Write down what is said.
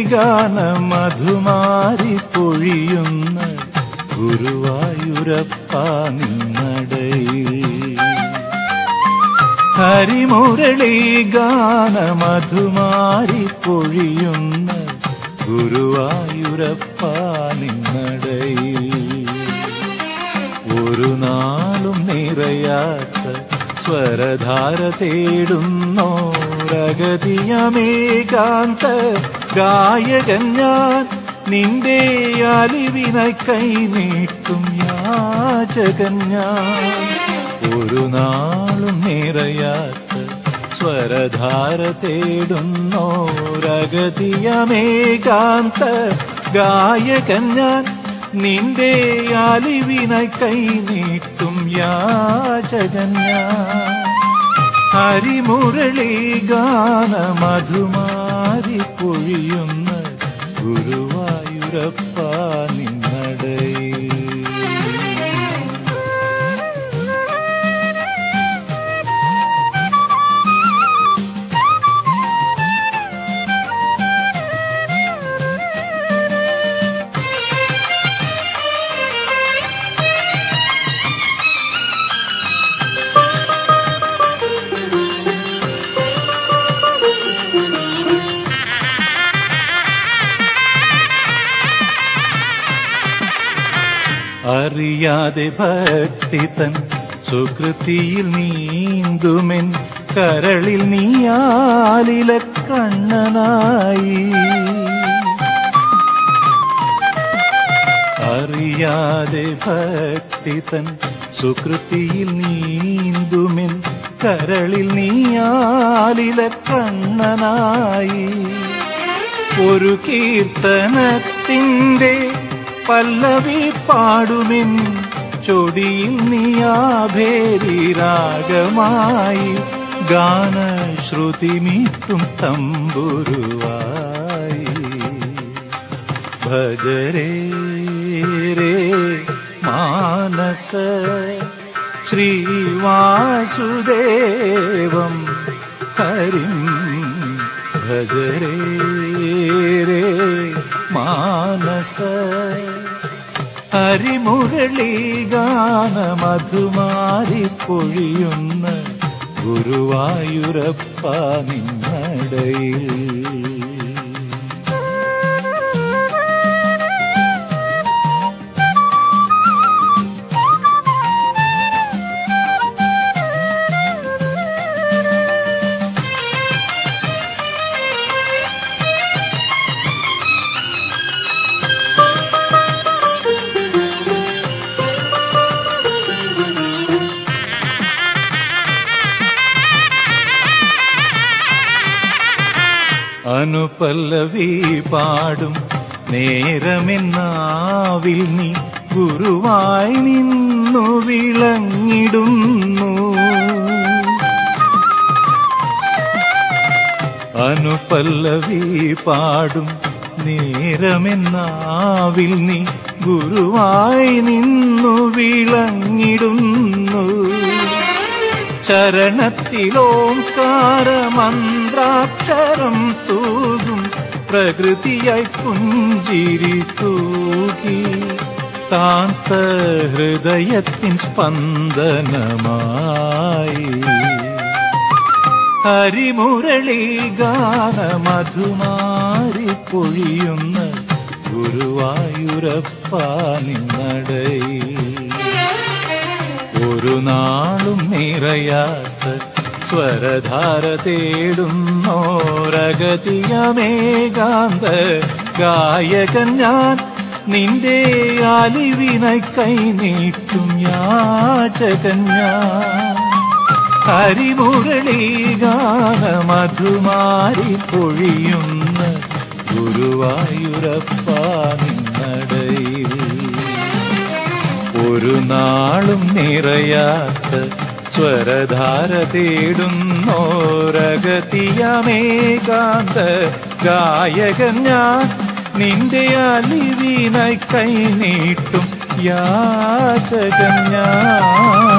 ഗാന മധുമാരി പൊഴിയുന്ന ഗുരുവായൂരപ്പ നിന്നടയിൽ ഹരിമുരളി ഗാന മധുമാരി പൊഴിയുന്ന ഗുരുവായൂരപ്പ നിന്നടയിൽ ഒരു നാളും നിറയാത്ത സ്വരധാര തേടുന്നോരഗതിയമേകാന്ത ഗായകൻ ഞാൻ നിന്റെ അലിവിനായി കൈ നീട്ടും യാചകൻ ഞാൻ ഒരു നാളും നിറയാത്ത സ്വരധാര തേടുന്നോരഗതിയമേകാന്ത ഗായകൻ ഞാൻ നിന്റെ അലിവിനായി കൈ നീട്ടും യാചകൻ ഞാൻ ഹരിമുരളി ഗാന മധുമാരി പൊഴിയുന്ന ഗുരുവായൂരപ്പ നിന്നടയിൽ അറിയാതെ ഭക്തി തൻ സുകൃതിയിൽ നീന്തുമെൻ കരളിൽ നീയാലില കണ്ണനായി അറിയാതെ ഭക്തി തൻ സുകൃതിയിൽ നീന്തുമെൻ കരളിൽ നീയാലില കണ്ണനായി ഒരു കീർത്തനത്തിന്റെ പല്ലവി പാടുമെൻ ചൊടിയിൽ നീയാഭേരി രാഗമായി ഗാനശ്രുതി മീട്ടും തമ്പുരുവായി ഭജരേ രേ മാനസ ശ്രീവാസുദേവം ഹരിം ഭജരേ രേ മാനസ ഹരിമുരളി ഗാന മധുമാരി പൊഴിയുന്ന ഗുരുവായൂരപ്പ നിന്നടയിൽ അനുപല്ലവി പാടും നേരമെന്നാവിൽ നീ ഗുരുവായി നിന്നു വിളങ്ങിടുന്നു അനുപല്ലവി പാടും നേരമെന്നാവിൽ നീ ഗുരുവായി നിന്നു വിളങ്ങിടുന്നു ചരണത്തിലോംകാരമന്ത്രാക്ഷരം തൂകും പ്രകൃതിയായി പുഞ്ചിരി തൂകി താന്ത ഹൃദയത്തിൻ സ്പന്ദനമായി ഹരിമുരളി ഗാന മധുമാരി പൊഴിയുന്ന ഗുരുവായൂരപ്പ നിന്നടയിൽ ഒരു നാളും നിറയാത്ത സ്വരധാര തേടുന്നോരഗതിയമേകാന്ത ഗായകൻ ഞാൻ നിന്റെ അലിവിനായി കൈ നീട്ടും യാചകൻ ഞാൻ ഹരിമുരളി ഗാന മധുമാരി പൊഴിയുന്ന ഗുരുവായൂരപ്പ നിന്നടയിൽ ഒരു നാളും നിറയാത്ത സ്വരധാര തേടുന്നോരഗതിയമേകാന്ത ഗായകൻ ഞാൻ നിന്റെ അലിവിനായി കൈ നീട്ടും യാചകൻ ഞാൻ